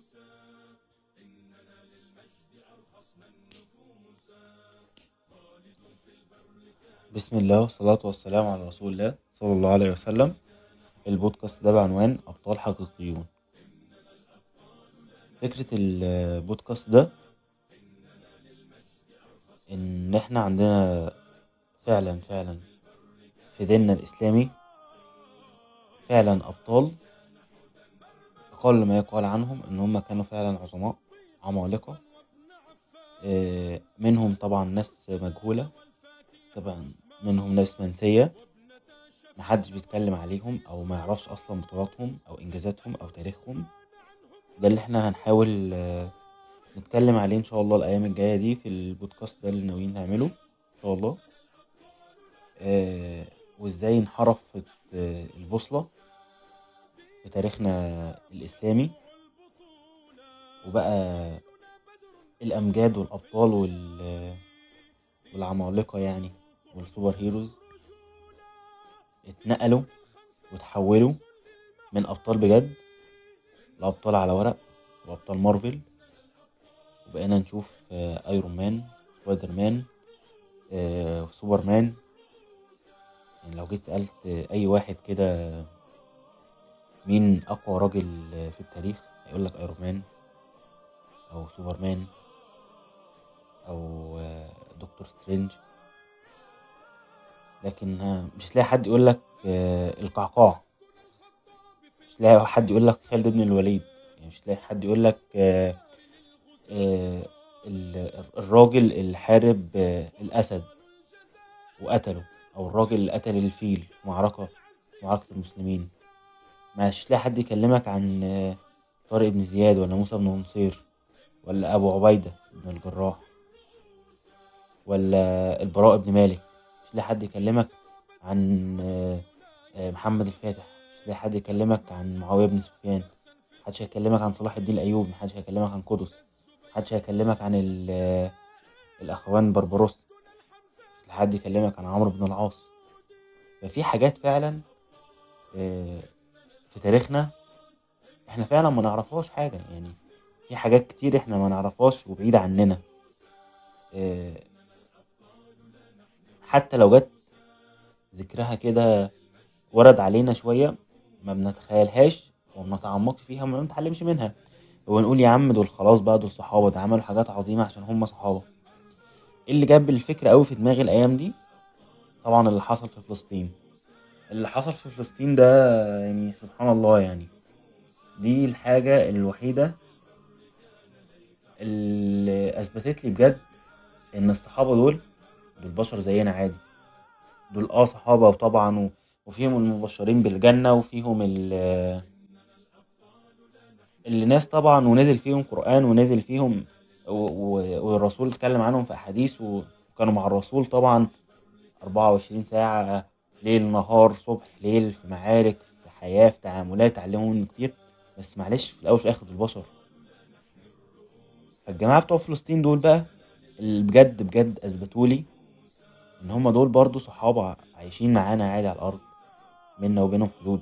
بسم الله والصلاة والسلام على رسول الله صلى الله عليه وسلم البودكاست ده بعنوان أبطال حقيقيون فكرة البودكاست ده إن إحنا عندنا فعلا فعلا في ديننا الإسلامي فعلا أبطال أقل ما يقال عنهم إن هم كانوا فعلا عظماء عمالقة آه، منهم طبعا ناس مجهولة طبعا منهم ناس منسية محدش بيتكلم عليهم أو ما يعرفش أصلا بطولاتهم أو إنجازاتهم أو تاريخهم ده اللي احنا هنحاول آه، نتكلم عليه إن شاء الله الأيام الجاية دي في البودكاست ده اللي ناويين نعمله إن شاء الله آه، وإزاي انحرفت آه، البوصلة في تاريخنا الإسلامي وبقى الأمجاد والأبطال وال والعمالقة يعني والسوبر هيروز اتنقلوا وتحولوا من أبطال بجد لأبطال على ورق وأبطال مارفل وبقينا نشوف آه، ايرون مان سبايدر مان آه، سوبر مان يعني لو جيت سألت آه، أي واحد كده مين أقوى راجل آه، في التاريخ هيقولك ايرون مان أو سوبر مان أو آه، دكتور سترينج لكن آه، مش هتلاقي حد يقولك آه، القعقاع مش هتلاقي حد يقولك خالد بن الوليد يعني مش هتلاقي حد يقولك آه، آه، ال- الراجل اللي حارب آه، الأسد وقتله أو الراجل اللي قتل الفيل في معركة معركة المسلمين مش هتلاقي حد يكلمك عن آه، طارق بن زياد ولا موسى بن نصير ولا أبو عبيدة بن الجراح ولا البراء بن مالك مش هتلاقي حد يكلمك عن آه، آه، محمد الفاتح مش هتلاقي حد يكلمك عن معاوية بن سفيان محدش هيكلمك عن صلاح الدين الأيوبي محدش هيكلمك عن قدس محدش هيكلمك عن ال- آه، الأخوان بربروس مش حد يكلمك عن عمرو بن العاص ففي حاجات فعلا آه، في تاريخنا احنا فعلا ما نعرفهاش حاجة يعني في حاجات كتير احنا ما نعرفهاش وبعيدة عننا آه، حتى لو جت ذكرها كده ورد علينا شوية ما بنتخيلهاش وما بنتعمقش فيها وما بنتعلمش منها ونقول يا عم دول خلاص بقى دول صحابة ده عملوا حاجات عظيمة عشان هم صحابة إيه اللي جاب الفكرة قوي في دماغي الأيام دي طبعا اللي حصل في فلسطين اللي حصل في فلسطين ده يعني سبحان الله يعني دي الحاجة الوحيدة اللي أثبتت لي بجد إن الصحابة دول دول بشر زينا عادي دول اه صحابة وطبعا و- وفيهم المبشرين بالجنة وفيهم ال- اللي ناس طبعا ونزل فيهم قرآن ونزل فيهم و- و- والرسول اتكلم عنهم في أحاديث وكانوا مع الرسول طبعا 24 ساعة ليل نهار صبح ليل في معارك في حياة في تعاملات اتعلموا منه كتير بس معلش في الأول وفي الآخر دول بشر فالجماعة بتوع فلسطين دول بقى اللي بجد بجد أثبتوا لي إن هما دول برضو صحابة عايشين معانا عادي على الأرض بينا وبينهم حدود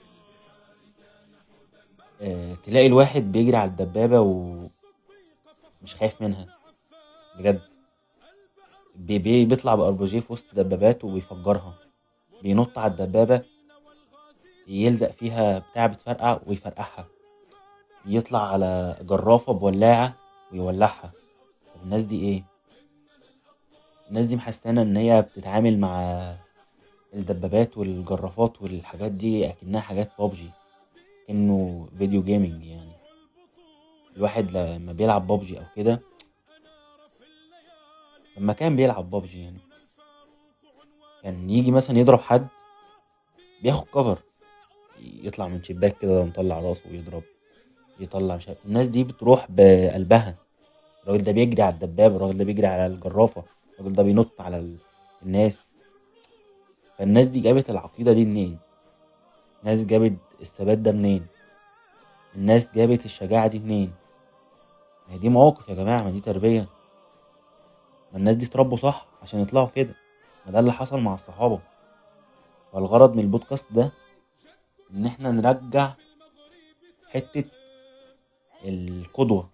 آه، تلاقي الواحد بيجري على الدبابة ومش خايف منها بجد بي بي بيطلع بأربجيه في وسط دبابات وبيفجرها بينط على الدبابة يلزق فيها بتاع بتفرقع ويفرقعها يطلع على جرافة بولاعة ويولعها طب الناس دي ايه الناس دي محسنة ان هي بتتعامل مع الدبابات والجرافات والحاجات دي اكنها حاجات بابجي كأنه فيديو جيمنج يعني الواحد لما بيلعب بابجي او كده لما كان بيلعب بابجي يعني كان يجي مثلا يضرب حد بياخد كفر يطلع من شباك كده مطلع راسه ويضرب يطلع مش عارف الناس دي بتروح بقلبها الراجل ده بيجري على الدبابة الراجل ده بيجري على الجرافة الراجل ده بينط على ال- الناس فالناس دي جابت العقيدة دي منين الناس جابت الثبات ده منين الناس جابت الشجاعة دي منين ما هي دي مواقف يا جماعة ما دي تربية ما الناس دي اتربوا صح عشان يطلعوا كده ما ده اللي حصل مع الصحابة والغرض من البودكاست ده ان احنا نرجع حتة القدوة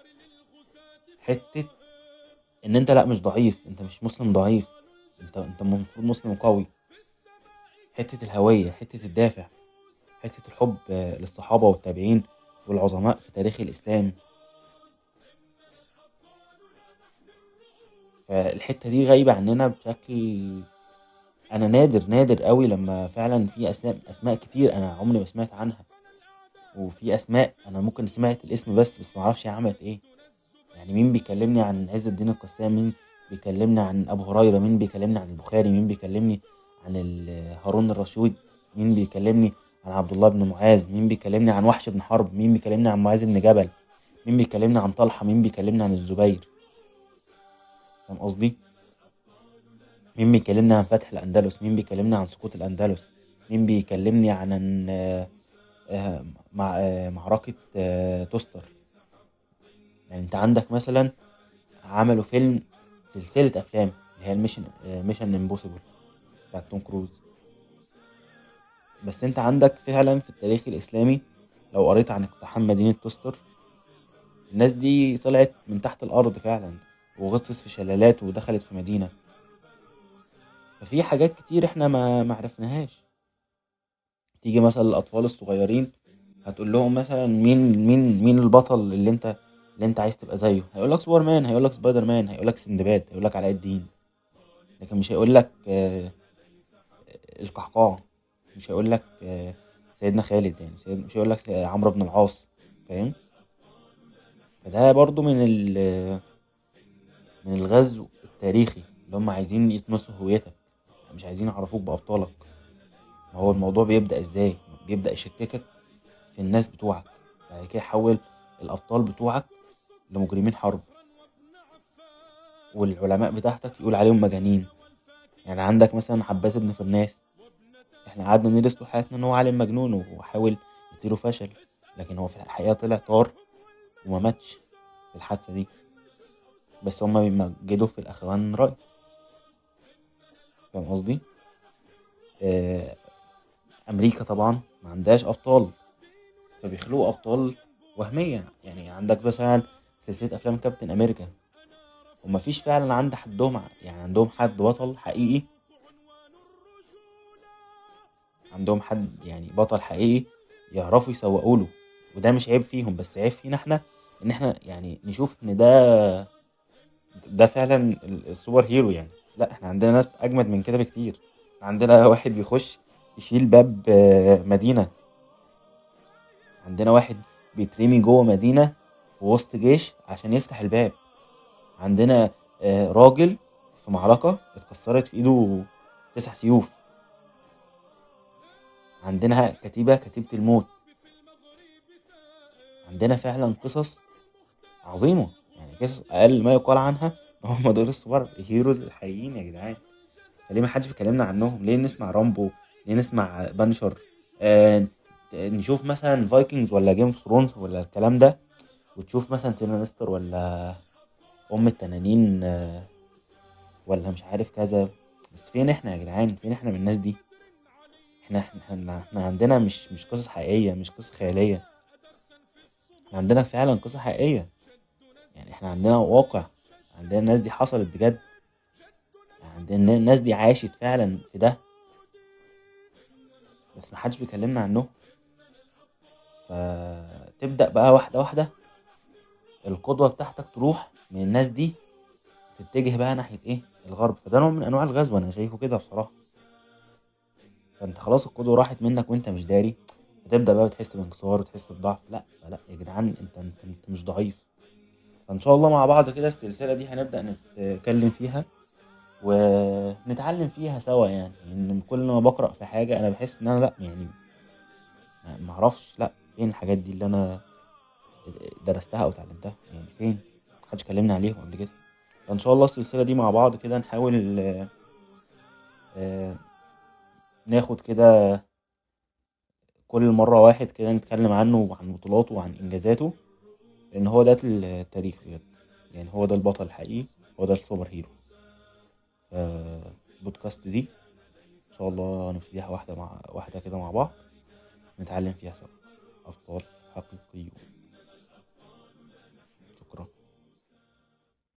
حتة ان انت لا مش ضعيف انت مش مسلم ضعيف انت انت المفروض مسلم قوي حتة الهوية حتة الدافع حتة الحب آه، للصحابة والتابعين والعظماء في تاريخ الإسلام فالحتة دي غايبة عننا بشكل أنا نادر نادر قوي لما فعلا في أسماء أسماء كتير أنا عمري ما سمعت عنها وفي أسماء أنا ممكن سمعت الاسم بس بس معرفش هي عملت إيه يعني مين بيكلمني عن عز الدين القسام مين بيكلمني عن أبو هريرة مين بيكلمني عن البخاري مين بيكلمني عن ال- هارون الرشيد مين بيكلمني عن عبد الله بن معاذ مين بيكلمني عن وحش بن حرب مين بيكلمني عن معاذ بن جبل مين بيكلمني عن طلحة مين بيكلمني عن الزبير فاهم قصدي مين بيكلمني عن فتح الأندلس مين بيكلمني عن سقوط الأندلس مين بيكلمني عن عن، آه، آه، مع آه، معركة آه، توستر يعني انت عندك مثلا عملوا فيلم سلسلة أفلام اللي هي الميشن ميشن امبوسيبل بتاعت توم كروز بس انت عندك فعلا في التاريخ الإسلامي لو قريت عن اقتحام مدينة توستر الناس دي طلعت من تحت الأرض فعلا وغطست في شلالات ودخلت في مدينة ففي حاجات كتير احنا ما معرفناهاش تيجي مثلا الأطفال الصغيرين هتقول لهم مثلا مين مين مين البطل اللي انت اللي انت عايز تبقى زيه هيقول لك سوبر مان هيقول لك سبايدر مان هيقول لك سندباد هيقول لك علاء الدين لكن مش هيقول لك آه، القحقاع مش هيقول لك آه، سيدنا خالد يعني سيد مش هيقول لك عمرو بن العاص فاهم فده برضو من ال من الغزو التاريخي اللي هم عايزين يطمسوا هويتك مش عايزين يعرفوك بأبطالك ما هو الموضوع بيبدأ ازاي بيبدأ يشككك في الناس بتوعك بعد كده يحول الأبطال بتوعك لمجرمين حرب والعلماء بتاعتك يقول عليهم مجانين يعني عندك مثلا عباس بن فرناس احنا قعدنا ندرس طول حياتنا ان هو عالم مجنون وحاول يطيره فشل لكن هو في الحقيقة طلع طار وما ماتش في الحادثة دي بس هما بيمجدوا في الأخوان رأي فاهم قصدي؟ آه، أمريكا طبعا ما عندهاش أبطال فبيخلقوا أبطال وهمية يعني عندك مثلا سلسلة أفلام كابتن أمريكا ومفيش فعلا عند حدهم يعني عندهم حد بطل حقيقي عندهم حد يعني بطل حقيقي يعرفوا يسوقوا له وده مش عيب فيهم بس عيب فينا احنا ان احنا يعني نشوف ان ده ده فعلا ال- السوبر هيرو يعني لا احنا عندنا ناس اجمد من كده بكتير عندنا واحد بيخش يشيل باب آه، مدينة عندنا واحد بيترمي جوه مدينة في وسط جيش عشان يفتح الباب عندنا آه، راجل في معركة اتكسرت في ايده تسع سيوف عندنا كتيبة كتيبة الموت عندنا فعلا قصص عظيمة يعني قصص أقل ما يقال عنها إن هم دول السوبر هيروز الحقيقيين يا جدعان فليه ما حدش بيكلمنا عنهم ليه نسمع رامبو ليه نسمع بانشر آه نشوف مثلا فايكنجز ولا جيم اوف ثرونز ولا الكلام ده وتشوف مثلا تيرانستر ولا أم التنانين آه ولا مش عارف كذا بس فين احنا يا جدعان فين احنا من الناس دي احنا احنا, احنا, احنا عندنا مش مش قصص حقيقية مش قصص خيالية احنا عندنا فعلا قصة حقيقية يعني احنا عندنا واقع عندنا الناس دي حصلت بجد عندنا الناس دي عاشت فعلا في ده بس محدش بيكلمنا عنهم فتبدأ بقى واحدة واحدة القدوة بتاعتك تروح من الناس دي تتجه بقى ناحية ايه الغرب فده نوع من انواع الغزو انا شايفه كده بصراحة فانت خلاص القدوة راحت منك وانت مش داري بتبدأ بقى بتحس بانكسار وتحس بضعف لا لا يا جدعان انت انت, انت مش ضعيف فان شاء الله مع بعض كده السلسلة دي هنبدأ نتكلم فيها ونتعلم فيها سوا يعني ان كل ما بقرأ في حاجة انا بحس ان انا لا يعني ما- معرفش لا فين الحاجات دي اللي انا درستها او اتعلمتها يعني فين محدش كلمنا عليهم قبل كده فان شاء الله السلسلة دي مع بعض كده نحاول آه، آه، ناخد كده كل مرة واحد كده نتكلم عنه وعن بطولاته وعن إنجازاته لأن هو ده التاريخ بجد يعني هو ده البطل الحقيقي هو ده السوبر هيرو آه، البودكاست دي إن شاء الله نبتديها واحدة مع واحدة كده مع بعض نتعلم فيها سوا أبطال